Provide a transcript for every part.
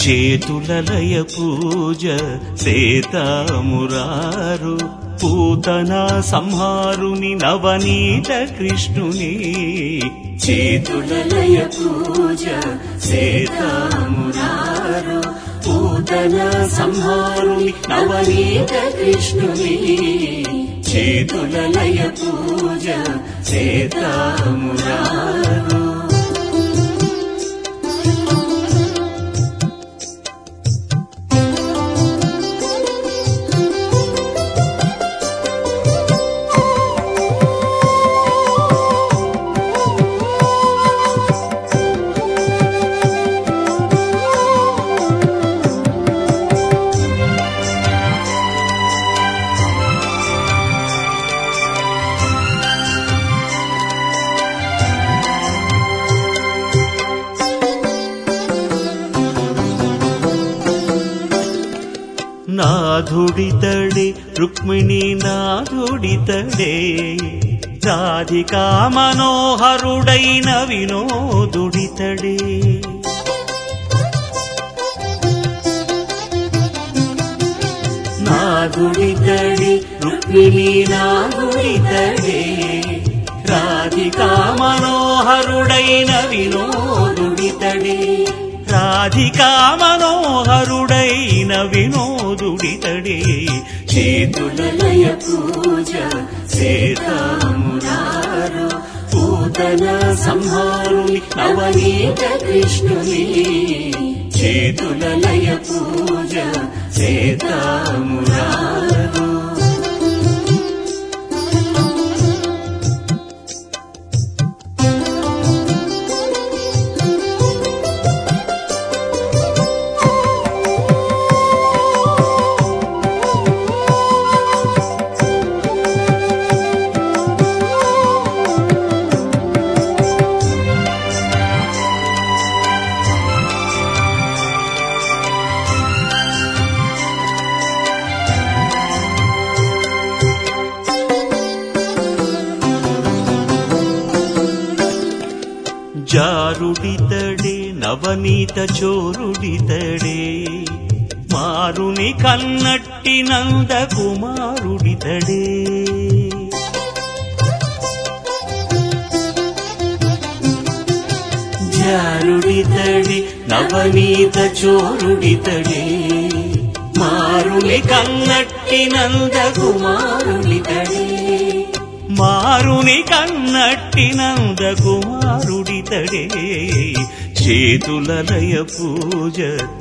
చేతులలయ పూజ సేతామురారు పూతన సంహారుని నవనీత కృష్ణుని చేతులలయ పూజ సేతామురారు పూతన సంహారుని నవనీత కృష్ణుని చేతులలయ పూజ సేతామురారు నాథుడితడే రుక్మిణి నాథుడితడే రాధికా మనోహరుడైన వినోదుడితడే నాథుడితడే రుక్మిణి నాథుడితడే రాధికా మనోహరుడైన వినోదుడితడే రాధికా మనోహరుడైన వినోదుడితడే చేతులలయ పూజ సేతామురారు పూతన సంహారుని నవనీత కృష్ణుని చేతులలయ పూజ సేతామురారు జారుడితడే నవనీత చోరుడితడే మారుని కన్నట్టి నంద కుమారుడితడే జారుడితడి నవనీత చోరుడితడే మారుని కన్నట్టి నంద కుమారుడితడే మారుని కన్నట్టి నంద కుమారుడితడే చేతులలయ పూజ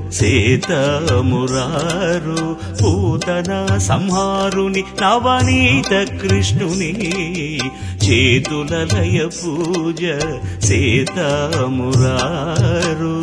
సేతమురారు పూతన సంహారుని నవనీత కృష్ణుని చేతులలయ పూజ సేతమురారు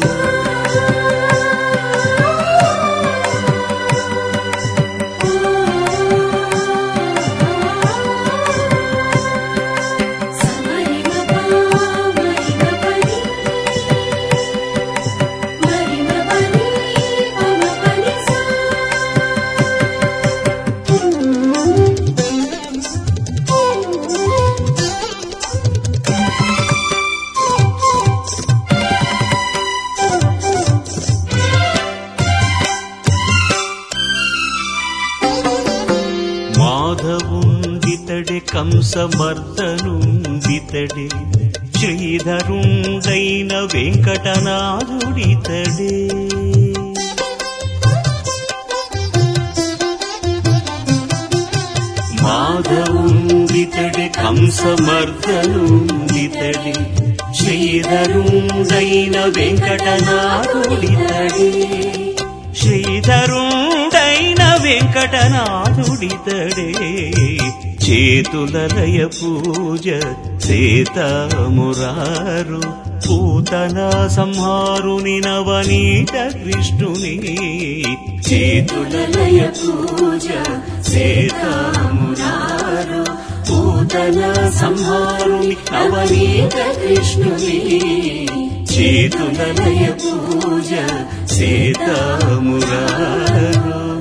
మాధవుండితడే కంసమర్దనుండితడే శ్రీధరుండైన వెంకటనాథుడితడే మాధవుండితడే కంసమర్దనుండితడే శ్రీధరుండైన వెంకటనాథుడితడే శ్రీధరుండైన వెంకటనాథుడితడే చేతులలయ పూజ సేతమురారు పూతన సంహారుని నవనీత కృష్ణుని చేతులలయ పూజ సేతమురారు పూతన సంహారుని నవనీత కృష్ణుని చేతులలయ పూజ సేతమురారు